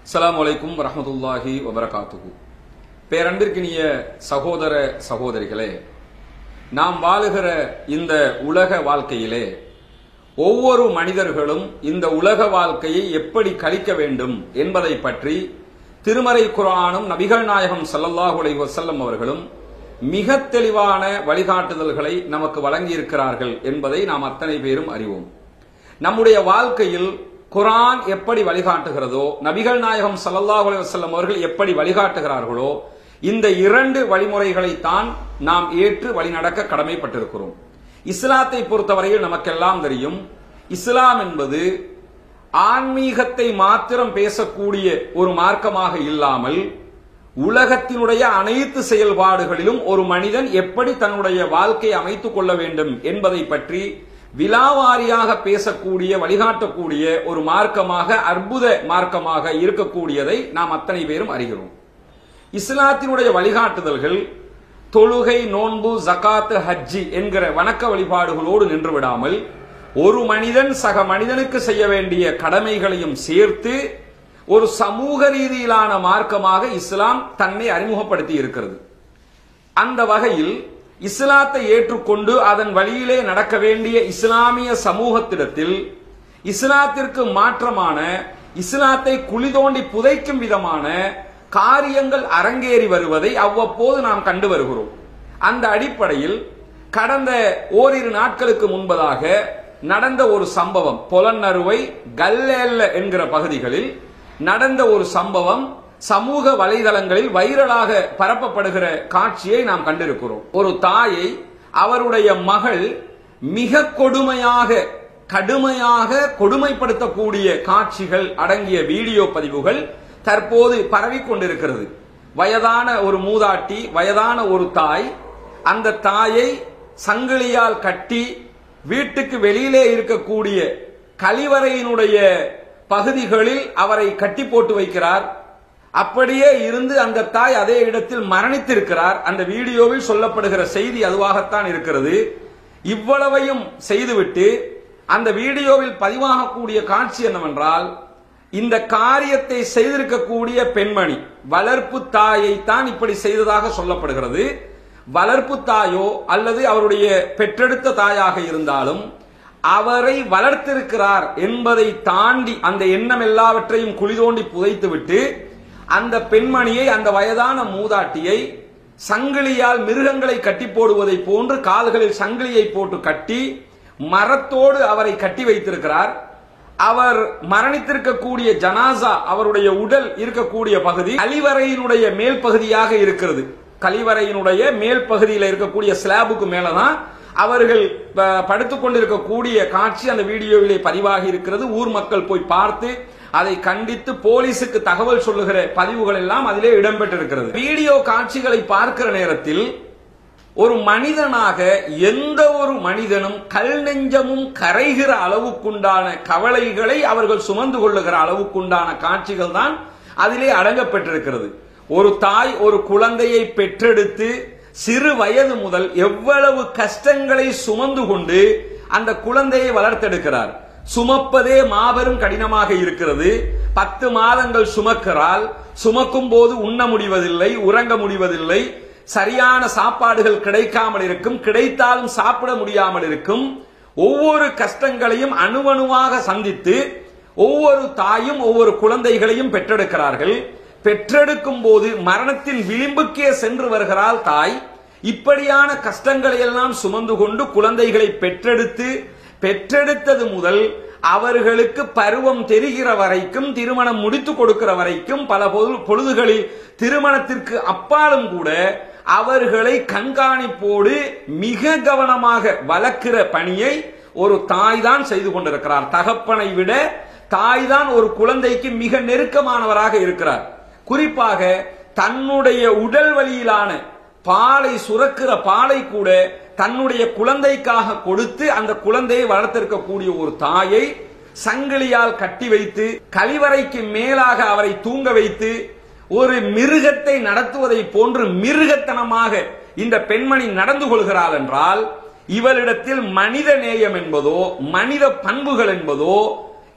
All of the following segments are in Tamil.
அஸ்ஸலாமு அலைக்கும் வரஹ்மத்துல்லாஹி வபரகாத்துஹு பேரன்பிற்கினிய சகோதர சகோதரிகளே நாம் வாழுகிற இந்த உலக வாழ்க்கையிலே ஒவ்வொரு மனிதர்களும் இந்த உலக வாழ்க்கையை எப்படி கழிக்க வேண்டும் என்பதை பற்றி திருமறை குர்ஆனும் நபிகள் நாயகம் ஸல்லல்லாஹு அலைஹி வஸல்லம் அவர்களும் மிக தெளிவான வழிகாட்டுதல்களை நமக்கு வழங்கியிருக்கிறார்கள் என்பதை நாம் அத்தனை பேரும் அறிவோம் நம்முடைய வாழ்க்கையில் குர்ஆன் எப்படி வழிகாட்டுகிறதோ நபிகள் நாயகம் ஸல்லல்லாஹு அலைஹி வஸல்லம் அவர்கள் எப்படி வழிகாட்டுகிறார்களோ இந்த இரண்டு வழிமுறைகளைத்தான் நாம் ஏற்று வழிநடக்க கடமைப்பட்டிருக்கிறோம் இஸ்லாத்தை பொறுத்தவரையில் நமக்கெல்லாம் தெரியும் இஸ்லாம் என்பது ஆன்மீகத்தை மாத்திரம் பேசக்கூடிய ஒரு மார்க்கமாக இல்லாமல் உலகத்தினுடைய அனைத்து செயல்பாடுகளிலும் ஒரு மனிதன் எப்படி தன்னுடைய வாழ்க்கையை அமைத்துக் கொள்ள வேண்டும் என்பதை பற்றி விலாவாரியாக பேசக்கூடிய வழிகாட்டக்கூடிய ஒரு மார்க்கமாக அற்புத மார்க்கமாக இருக்கக்கூடியதை நாம் அத்தனை பேரும் அறிகிறோம் இஸ்லாத்தினுடைய வழிகாட்டுதல்கள் தொழுகை நோன்பு ஜகாத்து ஹஜ்ஜி என்கிற வணக்க வழிபாடுகளோடு நின்று விடாமல் ஒரு மனிதன் சக மனிதனுக்கு செய்ய வேண்டிய கடமைகளையும் சேர்த்து ஒரு சமூக ரீதியிலான மார்க்கமாக இஸ்லாம் தன்னை அறிமுகப்படுத்தி இருக்கிறது அந்த வகையில் இஸ்லாத்தை ஏற்றுக்கொண்டு அதன் வழியிலே நடக்க வேண்டிய இஸ்லாமிய சமூகத்திடத்தில் இஸ்லாத்திற்கு மாற்றமான இஸ்லாத்தை குழி தோண்டி புதைக்கும் விதமான காரியங்கள் அரங்கேறி வருவதை அவ்வப்போது நாம் கண்டு வருகிறோம் அந்த அடிப்படையில் கடந்த ஓரிரு நாட்களுக்கு முன்பதாக நடந்த ஒரு சம்பவம் பொலன்னறுவை கல்லேல்ல என்கிற பகுதிகளில் நடந்த ஒரு சம்பவம் சமூக வலைதளங்களில் வைரலாக பரப்பப்படுகிற காட்சியை நாம் கண்டிருக்கிறோம் ஒரு தாயை அவருடைய மகள் மிக கொடுமையாக கடுமையாக கொடுமைப்படுத்தக்கூடிய காட்சிகள் அடங்கிய வீடியோ பதிவுகள் தற்போது பரவிக் கொண்டிருக்கிறது வயதான ஒரு மூதாட்டி வயதான ஒரு தாய் அந்த தாயை சங்கிலியால் கட்டி வீட்டுக்கு வெளியிலே இருக்கக்கூடிய கழிவறையினுடைய பகுதிகளில் அவரை கட்டி போட்டு வைக்கிறார் அப்படியே இருந்து அந்த தாய் அதே இடத்தில் மரணித்திருக்கிறார் அந்த வீடியோவில் சொல்லப்படுகிற செய்தி அதுவாகத்தான் இருக்கிறது இவ்வளவையும் செய்துவிட்டு அந்த வீடியோவில் பதிவாகக்கூடிய காட்சி என்னவென்றால் இந்த காரியத்தை செய்திருக்கக்கூடிய பெண்மணி வளர்ப்பு தாயை தான் இப்படி செய்ததாக சொல்லப்படுகிறது வளர்ப்பு தாயோ அல்லது அவருடைய பெற்றெடுத்த தாயாக இருந்தாலும் அவரை வளர்த்திருக்கிறார் என்பதை தாண்டி அந்த எண்ணம் எல்லாவற்றையும் குழி தோண்டி புதைத்துவிட்டு அந்த பெண்மணியை அந்த வயதான மூதாட்டியை சங்கிலியால் மிருகங்களை கட்டி போடுவதை போன்று கால்களில் சங்கிலியை போட்டு கட்டி மரத்தோடு அவரை கட்டி வைத்திருக்கிறார் அவர் மரணித்திருக்கக்கூடிய ஜனாசா அவருடைய உடல் இருக்கக்கூடிய பகுதி கழிவறையினுடைய மேல் பகுதியாக இருக்கிறது கழிவறையினுடைய மேல் பகுதியில் இருக்கக்கூடிய ஸ்லாபுக்கு மேலதான் அவர்கள் படுத்துக் கொண்டிருக்கக்கூடிய காட்சி அந்த வீடியோவிலே பதிவாகி இருக்கிறது ஊர் மக்கள் போய் பார்த்து அதை கண்டித்து போலீசுக்கு தகவல் சொல்லுகிற பதிவுகள் எல்லாம் அதிலே இடம்பெற்றிருக்கிறது வீடியோ காட்சிகளை பார்க்கிற நேரத்தில் ஒரு மனிதனாக எந்த ஒரு மனிதனும் கல் நெஞ்சமும் கரைகிற அளவுக்குண்டான கவலைகளை அவர்கள் சுமந்து கொள்ளுகிற அளவுக்குண்டான காட்சிகள் தான் அதிலே அடங்கப்பட்டிருக்கிறது ஒரு தாய் ஒரு குழந்தையை பெற்றெடுத்து சிறு வயது முதல் எவ்வளவு கஷ்டங்களை சுமந்து கொண்டு அந்த குழந்தையை வளர்த்தெடுக்கிறார் சுமப்பதே மாபெரும் கடினமாக இருக்கிறது பத்து மாதங்கள் சுமக்கிறாள் சுமக்கும் போது உண்ண முடிவதில்லை உறங்க முடிவதில்லை சரியான சாப்பாடுகள் கிடைக்காமல் இருக்கும் கிடைத்தாலும் சாப்பிட முடியாமல் இருக்கும் ஒவ்வொரு கஷ்டங்களையும் அணுவணுவாக சந்தித்து ஒவ்வொரு தாயும் ஒவ்வொரு குழந்தைகளையும் பெற்றெடுக்கிறார்கள் பெற்றெடுக்கும் போது மரணத்தின் விளிம்புக்கே சென்று வருகிறாள் தாய் இப்படியான கஷ்டங்களை எல்லாம் சுமந்து கொண்டு குழந்தைகளை பெற்றெடுத்து பெற்றெடுத்தது முதல் அவர்களுக்கு பருவம் தெரிகிற வரைக்கும் திருமணம் முடித்து கொடுக்கிற வரைக்கும் பல பொழுதுகளில் திருமணத்திற்கு அப்பாலும் கூட அவர்களை கண்காணிப்போடு மிக கவனமாக வளர்க்கிற பணியை ஒரு தாய் தான் செய்து கொண்டிருக்கிறார் தகப்பனை விட தாய் தான் ஒரு குழந்தைக்கு மிக நெருக்கமானவராக இருக்கிறார் குறிப்பாக தன்னுடைய உடல் வழியிலான பாலை சுரக்கிற பாலை கூட தன்னுடைய குழந்தைக்காக கொடுத்து அந்த குழந்தையை வளர்த்திருக்கக்கூடிய ஒரு தாயை சங்கிலியால் கட்டி வைத்து கழிவறைக்கு மேலாக அவரை தூங்க வைத்து ஒரு மிருகத்தை நடத்துவதை போன்று மிருகத்தனமாக இந்த பெண்மணி நடந்து கொள்கிறாள் என்றால் இவளிடத்தில் மனித நேயம் என்பதோ மனித பண்புகள் என்பதோ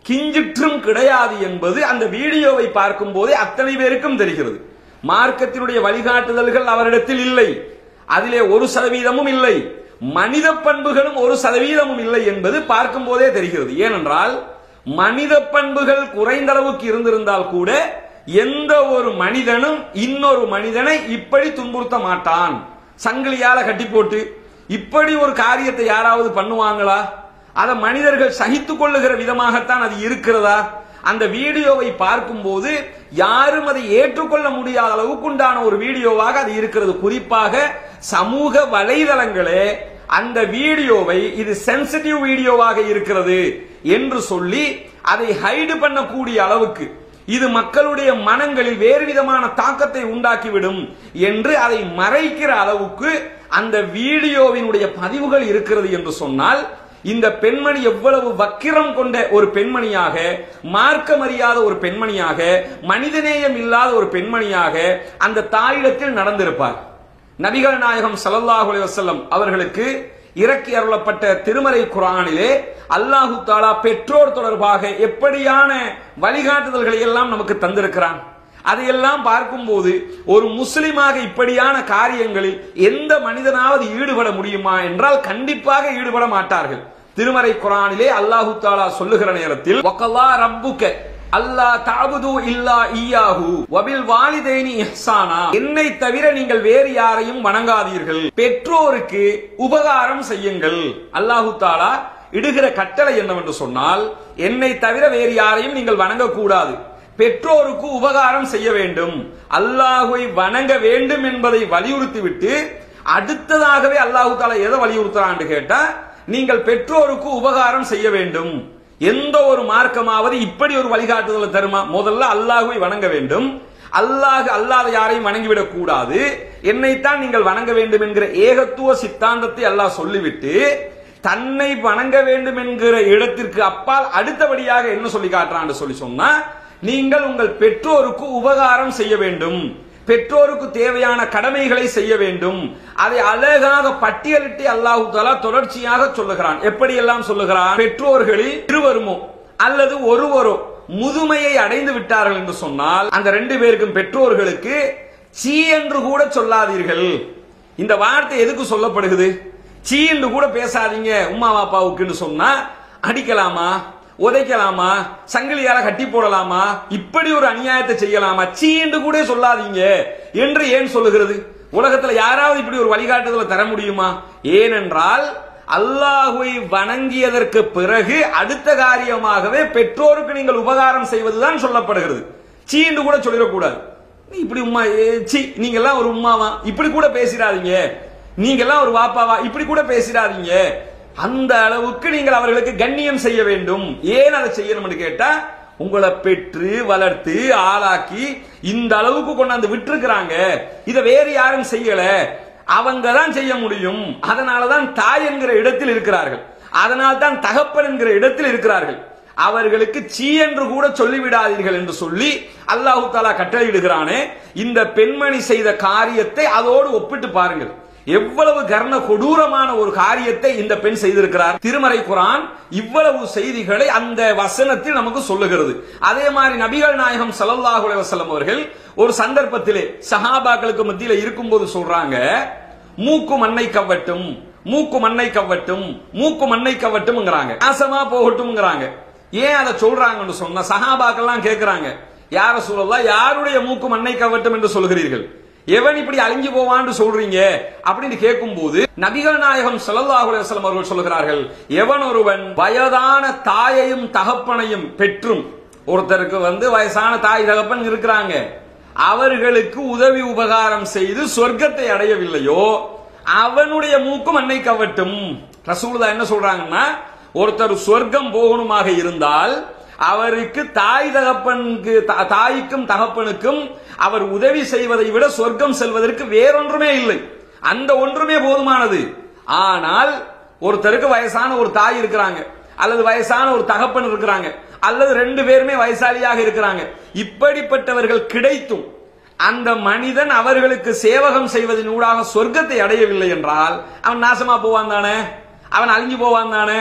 கிஞ்சிற்றும் கிடையாது என்பது அந்த வீடியோவை பார்க்கும் போதே அத்தனை பேருக்கும் தெரிகிறது மார்க்கத்தினுடைய வழிகாட்டுதல்கள் அவரிடத்தில் இல்லை அதிலே ஒரு சதவீதமும் இல்லை மனித பண்புகளும் ஒரு சதவீதமும் இல்லை என்பது பார்க்கும் போதே தெரிகிறது ஏனென்றால் மனித பண்புகள் குறைந்த அளவுக்கு இருந்திருந்தால் கூட எந்த ஒரு மனிதனும் இன்னொரு மனிதனை இப்படி துன்புறுத்த மாட்டான் சங்கிலியால கட்டி போட்டு இப்படி ஒரு காரியத்தை யாராவது பண்ணுவாங்களா அதை மனிதர்கள் சகித்துக் கொள்ளுகிற விதமாகத்தான் அது இருக்கிறதா அந்த வீடியோவை பார்க்கும்போது யாரும் அதை ஏற்றுக்கொள்ள முடியாத அளவுக்கு உண்டான ஒரு வீடியோவாக அது இருக்கிறது குறிப்பாக சமூக வலைதளங்களே அந்த வீடியோவை இது சென்சிட்டிவ் வீடியோவாக இருக்கிறது என்று சொல்லி அதை ஹைடு பண்ணக்கூடிய அளவுக்கு இது மக்களுடைய மனங்களில் வேறு விதமான தாக்கத்தை உண்டாக்கிவிடும் என்று அதை மறைக்கிற அளவுக்கு அந்த வீடியோவினுடைய பதிவுகள் இருக்கிறது என்று சொன்னால் இந்த பெண்மணி எவ்வளவு வக்கிரம் கொண்ட ஒரு பெண்மணியாக மார்க்கமறியாத ஒரு பெண்மணியாக மனிதநேயம் இல்லாத ஒரு பெண்மணியாக அந்த தாயிடத்தில் நடந்திருப்பார் நபிகள் நாயகம் ஸல்லல்லாஹு அலைஹி வஸல்லம் அவர்களுக்கு இறக்கி அருளப்பட்ட திருமறை குரானிலே அல்லாஹு தாலா பெற்றோர் தொடர்பாக எப்படியான வழிகாட்டுதல்களை எல்லாம் நமக்கு தந்திருக்கிறான் அதையெல்லாம் பார்க்கும்போது ஒரு முஸ்லிமாக இப்படியான காரியங்களில் எந்த மனிதனாவது ஈடுபட முடியுமா என்றால் கண்டிப்பாக ஈடுபட மாட்டார்கள் திருமறை குரானிலே அல்லாஹு தாலா சொல்லுகிற நேரத்தில் வக்கல்லா ரப்புக்க அல்லா தாபுது இல்லா ஈயாஹு வபில் வாலிதைனி இஹ்சானா என்னை தவிர நீங்கள் வேறு யாரையும் வணங்காதீர்கள் பெற்றோருக்கு உபகாரம் செய்யுங்கள் அல்லாஹு தாலா இடுகிற கட்டளை என்னவென்று சொன்னால் என்னை தவிர வேறு யாரையும் நீங்கள் வணங்கக்கூடாது பெற்றோருக்கு உபகாரம் செய்ய வேண்டும் அல்லாஹுவை வணங்க வேண்டும் என்பதை வலியுறுத்திவிட்டு அடுத்ததாகவே அல்லாஹு தாலா எதை வலியுறுத்துறான்னு கேட்டா நீங்கள் பெற்றோருக்கு உபகாரம் செய்ய வேண்டும் எந்த ஒரு மார்க்கமாவது இப்படி ஒரு வழிகாட்டுதலை தருமா முதல்ல அல்லாஹுவை வணங்க வேண்டும் அல்லாஹ் அல்லாத யாரையும் வணங்கிவிடக் கூடாது என்னைத்தான் நீங்கள் வணங்க வேண்டும் என்கிற ஏகத்துவ சித்தாந்தத்தை அல்லாஹ் சொல்லிவிட்டு தன்னை வணங்க வேண்டும் என்கிற இடத்திற்கு அப்பால் அடுத்தபடியாக என்ன சொல்லி காட்டுறான்னு சொல்லி சொன்னா நீங்கள் உங்கள் பெற்றோருக்கு உபகாரம் செய்ய வேண்டும் பெற்றோருக்கு தேவையான கடமைகளை செய்ய வேண்டும் அதை அழகாக பட்டியலிட்டு அல்லாஹு தாலா தொடர்ச்சியாக சொல்லுகிறான் எப்படி எல்லாம் சொல்லுகிறான் பெற்றோர்களில் இருவருமோ அல்லது ஒருவரோ முதுமையை அடைந்து விட்டார்கள் என்று சொன்னால் அந்த ரெண்டு பேருக்கும் பெற்றோர்களுக்கு சீ என்று கூட சொல்லாதீர்கள் இந்த வார்த்தை எதுக்கு சொல்லப்படுகிறது சீ என்று கூட பேசாதீங்க உமா அப்பாவுக்குன்னு சொன்னா அடிக்கலாமா உதைக்கலாமா சங்கிலியால கட்டி போடலாமா இப்படி ஒரு அநியாயத்தை செய்யலாமா சீ என்று கூட சொல்லாதீங்க என்று ஏன் சொல்லுகிறது உலகத்துல யாராவது இப்படி ஒரு வழிகாட்டுதலை தர முடியுமா ஏனென்றால் அல்லாஹுவை வணங்கியதற்கு பிறகு அடுத்த காரியமாகவே பெற்றோருக்கு நீங்கள் உபகாரம் செய்வதுதான் சொல்லப்படுகிறது சீ என்று கூட சொல்லிடக்கூடாது நீ இப்படி உம்மா ஏ, சீ நீங்க எல்லாம் ஒரு உம்மாவா இப்படி கூட பேசிடாதீங்க நீங்க எல்லாம் ஒரு வாப்பாவா இப்படி கூட பேசிடாதீங்க அந்த அளவுக்கு நீங்கள் அவர்களுக்கு கண்ணியம் செய்ய வேண்டும் ஏன் அதை செய்யணும்னு கேட்டா உங்களை பெற்று வளர்த்து ஆளாக்கி இந்த அளவுக்கு கொண்டாந்து விட்டுருக்கிறாங்க இதை வேறு யாரும் செய்யல அவங்க தான் செய்ய முடியும் அதனாலதான் தாய் என்கிற இடத்தில் இருக்கிறார்கள் அதனால் தான் தகப்பன் என்கிற இடத்தில் இருக்கிறார்கள் அவர்களுக்கு சீ என்று கூட சொல்லிவிடாதீர்கள் என்று சொல்லி அல்லாஹு தாலா கட்டளையிடுகிறானே இந்த பெண்மணி செய்த காரியத்தை அதோடு ஒப்பிட்டு பாருங்கள் எவ்வளவு கர்ண கொடூரமான ஒரு காரியத்தை இந்த பெண் செய்திருக்கிறார் திருமறை குரான் இவ்வளவு செய்திகளை அந்த வசனத்தில் நமக்கு சொல்லுகிறது அதே மாதிரி நபிகள் நாயகம் ஸல்லல்லாஹு அலைஹி வஸல்லம் அவர்கள் ஒரு சந்தர்ப்பத்திலே சஹாபாக்களுக்கு மத்தியில இருக்கும்போது சொல்றாங்க மூக்கு மண்ணை கவ்வட்டும் மூக்கு மண்ணை கவ்வட்டும் மூக்கு மண்ணை கவ்வட்டும்ங்கறாங்க நாசமா போகட்டும்ங்கறாங்க ஏன் அதை சொல்றாங்கன்னு சொன்ன சஹாபாக்கெல்லாம் கேக்குறாங்க யார சொல்லலாம் யாருடைய மூக்கு மண்ணை கவ்வட்டும் என்று சொல்கிறீர்கள் எவன் இப்படி அழிஞ்சு போவான்னு சொல்றீங்க அப்படின்னு கேட்கும்போது நபிகள் நாயகம் ஸல்லல்லாஹு அலைஹி வஸல்லம் அவர்கள் சொல்கிறார்கள் எவன் ஒருவன் வயதான தாயையும் தகப்பனையும் பெற்றும் ஒருத்தருக்கு வந்து வயசான தாய் தகப்பன் இருக்கிறாங்க அவர்களுக்கு உதவி உபகாரம் செய்து சொர்க்கத்தை அடையவில்லையோ அவனுடைய மூக்கும் அன்னை கவட்டும் ரசூலுதா என்ன சொல்றாங்கன்னா ஒருத்தர் சொர்க்கம் போகணுமாக இருந்தால் அவருக்கு தாய் தகப்பனுக்கு தா- தாய்க்கும் தகப்பனுக்கும் அவர் உதவி செய்வதை விட சொர்க்கம் செல்வதற்கு வேறொன்றுமே இல்லை அந்த ஒன்றுமே போதுமானது ஆனால் ஒருத்தருக்கு வயசான ஒரு தாய் இருக்கிறாங்க அல்லது வயசான ஒரு தகப்பன் இருக்கிறாங்க அல்லது ரெண்டு பேருமே வயசாலியாக இருக்கிறாங்க இப்படிப்பட்டவர்கள் கிடைத்தும் அந்த மனிதன் அவர்களுக்கு சேவகம் செய்வதன் ஊடாக சொர்க்கத்தை அடையவில்லை என்றால் அவன் நாசமா போவான் தானே அவன் அழிஞ்சு போவான் தானே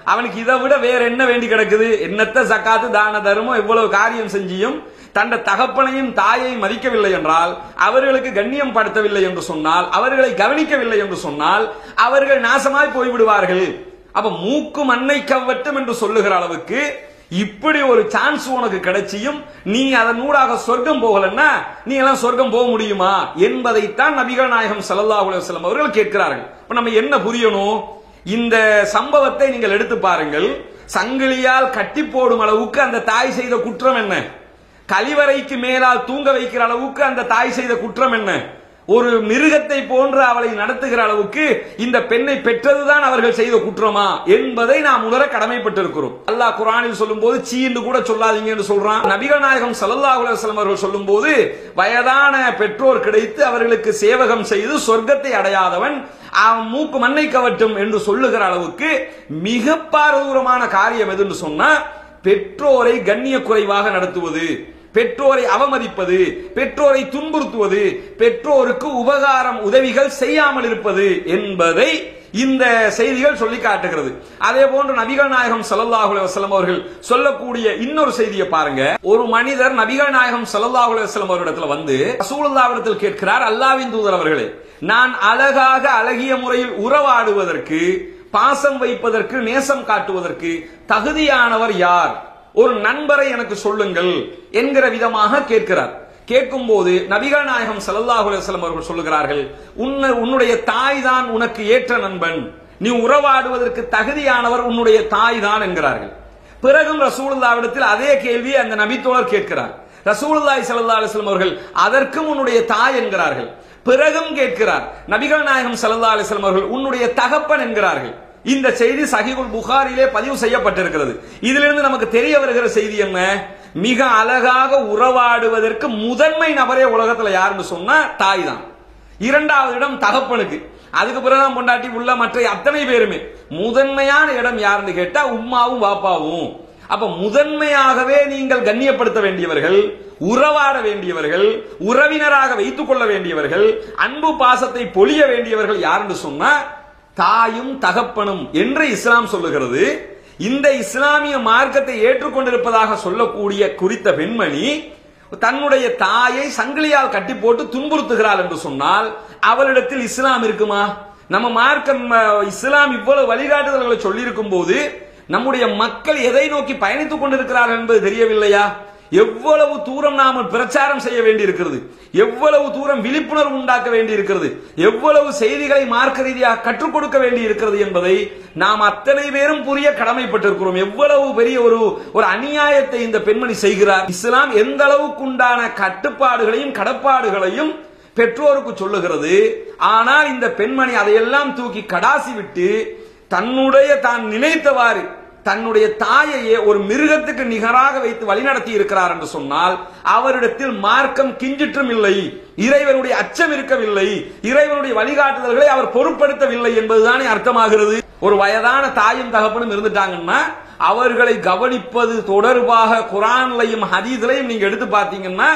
அவனுக்கு இதை விட வேற என்ன வேண்டி கிடக்குது என்னத்த சக்காத்து தான தர்மம் இவ்வளவு காரியம் செஞ்சியும் தண்ட தகப்பனையும் தாயையும் மதிக்கவில்லை என்றால் அவர்களுக்கு கண்ணியம் படுத்தவில்லை என்று சொன்னால் அவர்களை கவனிக்கவில்லை என்று சொன்னால் அவர்கள் நாசமாய் போய்விடுவார்கள் அப்ப மூக்கு மண்ணை கவ்வட்டும் என்று சொல்லுகிற அளவுக்கு இப்படி ஒரு சான்ஸ் உனக்கு கிடைச்சியும் நீ அதன் ஊடாக சொர்க்கம் போகலன்னா நீ எல்லாம் சொர்க்கம் போக முடியுமா என்பதைத்தான் நபிகள் நாயகம் ஸல்லல்லாஹு அலைஹி வஸல்லம் அவர்கள் கேட்கிறார்கள் இப்ப நம்ம என்ன புரியணும் இந்த சம்பவத்தை நீங்கள் எடுத்து பாருங்கள் சங்கிலியால் கட்டி போடும் அளவுக்கு அந்த தாய் செய்த குற்றம் என்ன கழிவறைக்கு மேலால் தூங்க வைக்கிற அளவுக்கு அந்த தாய் செய்த குற்றம் என்ன ஒரு மிருகத்தை போன்று அவளை நடத்துகிற அளவுக்கு இந்த பெண்ணை பெற்றதுதான் அவர்கள் செய்த குற்றமா என்பதை நாம் உணர கடமைப்பட்டிருக்கிறோம் அல்லாஹ் குரானில் சொல்லும்போது சீ என்று கூட சொல்லாதீங்க என்று சொல்றான் நபிகள் நாயகம் ஸல்லல்லாஹு அலைஹி வஸல்லம் அவர்கள் சொல்லும்போது வயதான பெற்றோர் கிடைத்து அவர்களுக்கு சேவகம் செய்து சொர்க்கத்தை அடையாதவன் அவன் மூக்கு மண்ணை கவட்டும் என்று சொல்லுகிற அளவுக்கு மிக பாரதூரமான காரியம் எதுன்னு சொன்னா பெற்றோரை கண்ணிய குறைவாக நடத்துவது பெற்றோரை அவமதிப்பது பெற்றோரை துன்புறுத்துவது பெற்றோருக்கு உபகாரம் உதவிகள் செய்யாமல் இருப்பது என்பதை இந்த செய்திகள் சொல்லி காட்டுகிறது அதே போன்று நபிகள் நாயகம் ஸல்லல்லாஹு அலைஹி வஸல்லம் அவர்கள் சொல்லக்கூடிய இன்னொரு செய்தியை பாருங்க ஒரு மனிதர் நபிகள் நாயகம் ஸல்லல்லாஹு அலைஹி வஸல்லம் அவரிடத்துல வந்து ரசூலுல்லாஹ்விடத்தில் கேட்கிறார் அல்லாஹ்வின் தூதர் அவர்களே நான் அழகாக அழகிய முறையில் உறவாடுவதற்கு பாசம் வைப்பதற்கு நேசம் காட்டுவதற்கு தகுதியானவர் யார் ஒரு நண்பரை எனக்கு சொல்லுங்கள் என்கிற விதமாக கேட்கிறார் கேட்கும்போது நபிகள் நாயகம் ஸல்லல்லாஹு அலைஹி வஸல்லம் அவர்கள் சொல்லுகிறார்கள் உன்ன உன்னுடைய தாய் தான் உனக்கு ஏற்ற நண்பன் நீ உறவாடுவதற்கு தகுதியானவர் உன்னுடைய தாய் தான் என்கிறார்கள் பிறகும் ரசூலுல்லாவிடத்தில் அதே கேள்வி அந்த நபித்தோழர் கேட்கிறார் ரசூலுல்லாஹி ஸல்லல்லாஹு அலைஹி வஸல்லம் அவர்கள் அதற்கும் உன்னுடைய தாய் என்கிறார்கள் பிறகும் கேட்கிறார் நபிகள் நாயகம் ஸல்லல்லாஹு அலைஹி வஸல்லம் அவர்கள் உன்னுடைய தகப்பன் என்கிறார்கள் இந்த செய்தி சஹீகுல் புகாரிலே பதிவு செய்யப்பட்டிருக்கிறது இதிலிருந்து நமக்கு தெரிய வருகிற செய்தி என்ன மிக அழகாக உறவாடுவதற்கு முதன்மை நபரே உலகத்துல யாருன்னு சொன்னா தாய் தான் இரண்டாவது இடம் தகப்பனுக்கு அதுக்கு பிறகுதான் பொண்டாட்டி உள்ள மற்ற அத்தனை பேருமே முதன்மையான இடம் யாருன்னு கேட்டா உம்மாவும் பாப்பாவும் அப்ப முதன்மையாகவே நீங்கள் கண்ணியப்படுத்த வேண்டியவர்கள் உறவாட வேண்டியவர்கள் உறவினராக வைத்துக் கொள்ள வேண்டியவர்கள் அன்பு பாசத்தை பொழிய வேண்டியவர்கள் யாருன்னு சொன்னா தாயும் தகப்பனும் என்று இஸ்லாம் சொல்லுகிறது இந்த இஸ்லாமிய மார்க்கத்தை ஏற்றுக்கொண்டிருப்பதாக சொல்லக்கூடிய குறித்த பெண்மணி தன்னுடைய தாயை சங்கிலியால் கட்டி போட்டு துன்புறுத்துகிறாள் என்று சொன்னால் அவளிடத்தில் இஸ்லாம் இருக்குமா நம்ம மார்க்கம் அஹ், இஸ்லாம் இவ்வளவு வழிகாட்டுதல்களை சொல்லியிருக்கும் போது நம்முடைய மக்கள் எதை நோக்கி பயணித்துக் கொண்டிருக்கிறார்கள் என்பது தெரியவில்லையா எவ்வளவு தூரம் நாம பிரச்சாரம் செய்ய வேண்டியிருக்கிறது எவ்வளவு தூரம் விழிப்புணர்வு உண்டாக்க வேண்டியிருக்கிறது எவ்வளவு செய்திகளை மார்க்க ரீதியாக கற்றுக் கொடுக்க வேண்டி இருக்கிறது என்பதை நாம் அத்தனை பேரும் புரிய கடமைப்பட்டிருக்கிறோம் எவ்வளவு பெரிய ஒரு ஒரு அநியாயத்தை இந்த பெண்மணி செய்கிறார் இஸ்லாம் எந்த அளவுக்கு உண்டான கட்டுப்பாடுகளையும் கடப்பாடுகளையும் பெற்றோருக்கு சொல்லுகிறது ஆனால் இந்த பெண்மணி அதையெல்லாம் தூக்கி கடாசி விட்டு தன்னுடைய தான் நினைத்தவாறு தன்னுடைய தாயையே ஒரு மிருகத்துக்கு நிகராக வைத்து வழிநடத்தி இருக்கிறார் என்று சொன்னால் அவரிடத்தில் மார்க்கம் கிஞ்சிற்றும் இல்லை இறைவனுடைய அச்சம் இருக்கவில்லை இறைவனுடைய வழிகாட்டுதல்களை அவர் பொருட்படுத்தவில்லை என்பதுதானே அர்த்தமாகிறது ஒரு வயதான தாயும் தகப்பனும் இருந்துட்டாங்கன்னா அவர்களை கவனிப்பது தொடர்பாக குரான்லையும் ஹதீஸ்லையும் நீங்க எடுத்து பார்த்தீங்கன்னா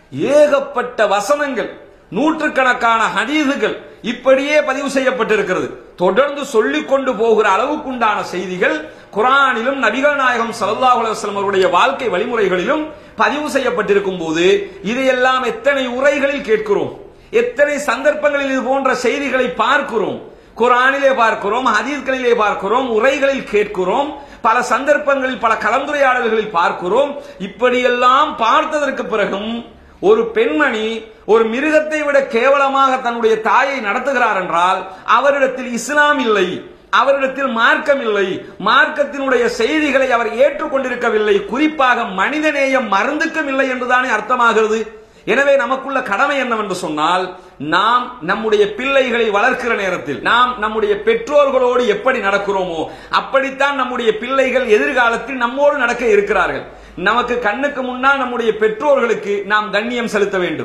ஏகப்பட்ட வசனங்கள் நூற்றுக்கணக்கான ஹதீதுகள் இப்படியே பதிவு செய்யப்பட்டிருக்கிறது தொடர்ந்து சொல்லிக் கொண்டு போகிற அளவுக்குண்டான செய்திகள் குரானிலும் நபிகள் நாயகம் ஸல்லல்லாஹு அலைஹி வஸல்லம் அவருடைய வாழ்க்கை வழிமுறைகளிலும் பதிவு செய்யப்பட்டிருக்கும் போது இதையெல்லாம் எத்தனை உரைகளில் கேட்கிறோம் எத்தனை சந்தர்ப்பங்களில் இது போன்ற செய்திகளை பார்க்கிறோம் குரானிலே பார்க்கிறோம் ஹதீஸ்களிலே பார்க்கிறோம் உரைகளில் கேட்கிறோம் பல சந்தர்ப்பங்களில் பல கலந்துரையாடல்களில் பார்க்கிறோம் இப்படியெல்லாம் பார்த்ததற்கு பிறகும் ஒரு பெண்மணி ஒரு மிருகத்தை விட கேவலமாக தன்னுடைய தாயை நடத்துகிறார் என்றால் அவரிடத்தில் இஸ்லாம் இல்லை அவரிடத்தில் மார்க்கம் இல்லை மார்க்கத்தினுடைய செய்திகளை அவர் ஏற்றுக்கொண்டிருக்கவில்லை குறிப்பாக மனிதநேயம் மருந்துக்கும் இல்லை என்றுதானே அர்த்தமாகிறது எனவே நமக்குள்ள கடமை என்னவென்று சொன்னால் நாம் நம்முடைய பிள்ளைகளை வளர்க்கிற நேரத்தில் நாம் நம்முடைய பெற்றோர்களோடு எப்படி நடக்கிறோமோ அப்படித்தான் நம்முடைய பிள்ளைகள் எதிர்காலத்தில் நம்மோடு நடக்க இருக்கிறார்கள் நமக்கு கண்ணுக்கு முன்னால் நம்முடைய பெற்றோர்களுக்கு நாம் கண்ணியம் செலுத்த வேண்டும்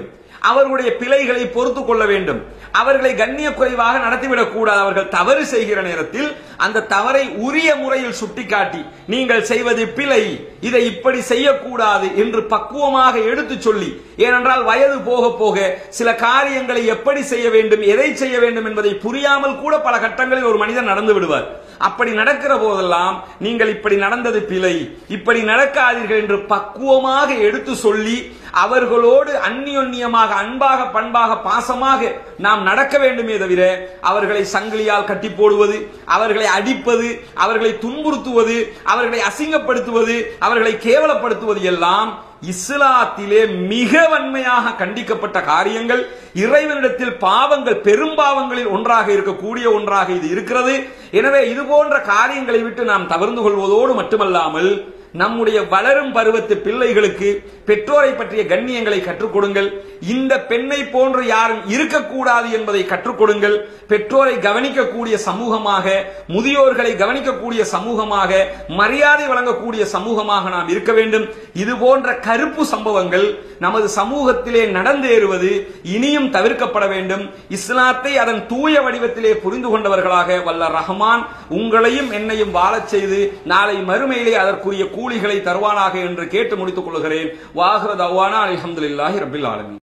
அவர்களுடைய பிழைகளை பொறுத்து கொள்ள வேண்டும் அவர்களை கண்ணிய குறைவாக நடத்திவிடக் கூடாது அவர்கள் தவறு செய்கிற நேரத்தில் அந்த தவறை உரிய முறையில் சுட்டிக்காட்டி நீங்கள் செய்வது பிழை இதை இப்படி செய்யக்கூடாது என்று பக்குவமாக எடுத்து சொல்லி ஏனென்றால் வயது போக போக சில காரியங்களை எப்படி செய்ய வேண்டும் எதை செய்ய வேண்டும் என்பதை புரியாமல் கூட பல கட்டங்களில் ஒரு மனிதன் நடந்து விடுவார் அப்படி நடக்கிற போதெல்லாம் நீங்கள் இப்படி நடந்தது பிழை இப்படி நடக்காதீர்கள் என்று பக்குவமாக எடுத்து சொல்லி அவர்களோடு அந்நியொன்னியமாக அன்பாக பண்பாக பாசமாக நாம் நடக்க வேண்டுமே தவிர அவர்களை சங்கிலியால் கட்டி போடுவது அவர்களை அடிப்பது அவர்களை துன்புறுத்துவது அவர்களை அசிங்கப்படுத்துவது அவர்களை கேவலப்படுத்துவது எல்லாம் இஸ்லாத்திலே மிக வன்மையாக கண்டிக்கப்பட்ட காரியங்கள் இறைவனிடத்தில் பாவங்கள் பெரும்பாவங்களில் ஒன்றாக இருக்கக்கூடிய ஒன்றாக இது இருக்கிறது எனவே இது போன்ற காரியங்களை விட்டு நாம் தவிர்ந்து கொள்வதோடு மட்டுமல்லாமல் நம்முடைய வளரும் பருவத்து பிள்ளைகளுக்கு பெற்றோரை பற்றிய கண்ணியங்களை கற்றுக் கொடுங்கள் இந்த பெண்ணை போன்று யாரும் இருக்கக்கூடாது என்பதை கற்றுக் கொடுங்கள் பெற்றோரை கவனிக்கக்கூடிய சமூகமாக முதியோர்களை கவனிக்கக்கூடிய சமூகமாக மரியாதை வழங்கக்கூடிய சமூகமாக நாம் இருக்க வேண்டும் இது போன்ற கருப்பு சம்பவங்கள் நமது சமூகத்திலே நடந்தேறுவது இனியும் தவிர்க்கப்பட வேண்டும் இஸ்லாத்தை அதன் தூய வடிவத்திலே புரிந்து கொண்டவர்களாக வல்ல ரஹ்மான் உங்களையும் என்னையும் வாழச் செய்து நாளை மறுமையிலே அதற்குரிய கூலிகளை தருவானாக என்று கேட்டு முடித்துக் கொள்கிறேன் வாஹ்ரத் அவ்வானா அலமதுல்லாஹி ரபில் ஆலமீன்